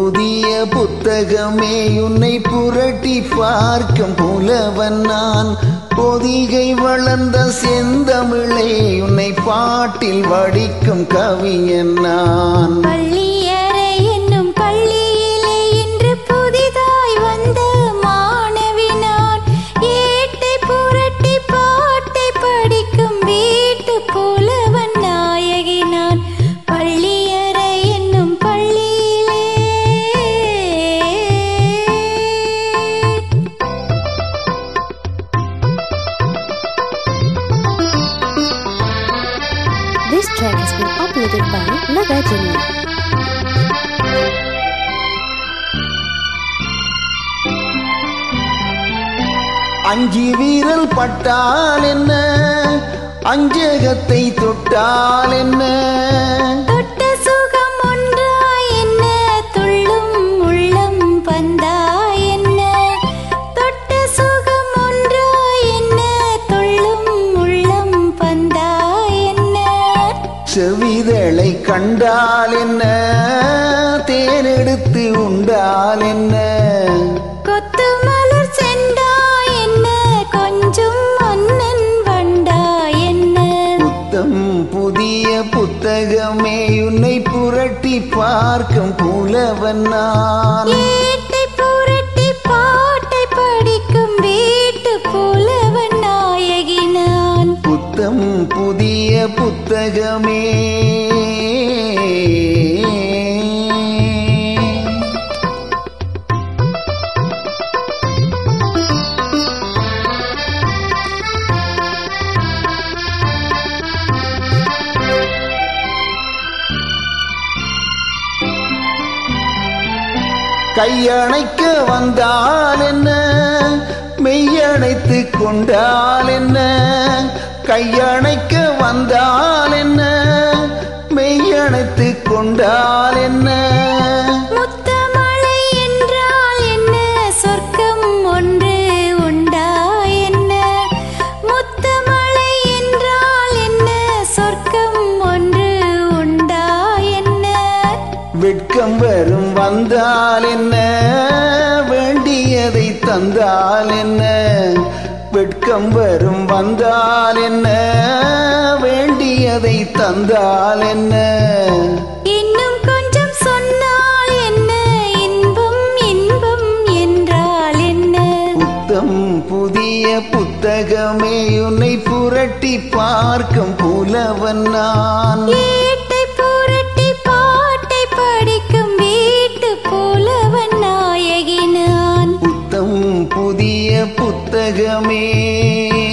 புதிய புத்தகமே உன்னை புரட்டி பார்க்கும் புலவன் நான் பொதிகை வளர்ந்த செந்தமிழே உன்னை பாட்டில் வடிக்கும் கவிஞன் நான் பள்ளியறை என்னும் பள்ளியிலே இன்று புதிதாய் வந்த மாணவி நான் ஏட்டை புரட்டி பாட்டை படிக்கும் வீட்டு புலவன் நாயகி நான் பள்ளியறை என்னும் பள்ளியிலே This track has been uploaded by Nagajani. அஞ்சு வீரல் பட்டால் என்ன அஞ்சகத்தை தொட்டால் என்ன தொட்ட சுகம் ஒன்றா என்ன துள்ளும் உள்ளம் வந்தா என்ன தொட்ட சுகம் ஒன்றா என்ன துள்ளும் உள்ளம் வந்தா என்ன செவிதழை கண்டால் என்ன தேனெடுத்து உண்டால் என்ன கொத்து மலர் செண்டா என்ன கொஞ்சம் மன்னன் வண்டா என்ன புத்தம் புதிய புத்தகமே உன்னை புரட்டி பார்க்கும் புலவன் நான் ஏட்டை புரட்டி பாட்டை படிக்கும் வீட்டு புலவன் நாயகி நான் புத்தம் புதிய புத்தகமே கையணைக்க வந்தால் என்ன மெய்யணைத்து கொண்டால் என்ன கையணைக்க வந்தால் என்ன மெய்யணைத்து கொண்டால் என்ன முத்தமழை என்றால் என்ன சொர்க்கம் ஒன்று உண்டா என்ன முத்தமழை என்றால் என்ன சொர்க்கம் ஒன்று உண்டா என்ன வெட்கம் வரும் வந்தால் என்ன வேண்டியதை தந்தால் என்ன வெட்கம் வரும் வந்தால் என்ன வேண்டியதை தந்தால் என்ன இன்னும் கொஞ்சம் சொன்னால் என்ன இன்பம் இன்பம் என்றால் என்ன புத்தம் புதிய புத்தகமே உன்னை புரட்டி பார்க்கும் புலவன் நான் ஏட்டை புரட்டி பாட்டை படிக்கும் வீட்டு புலவன் நாயகி நான் புத்தம் புதிய புத்தகமே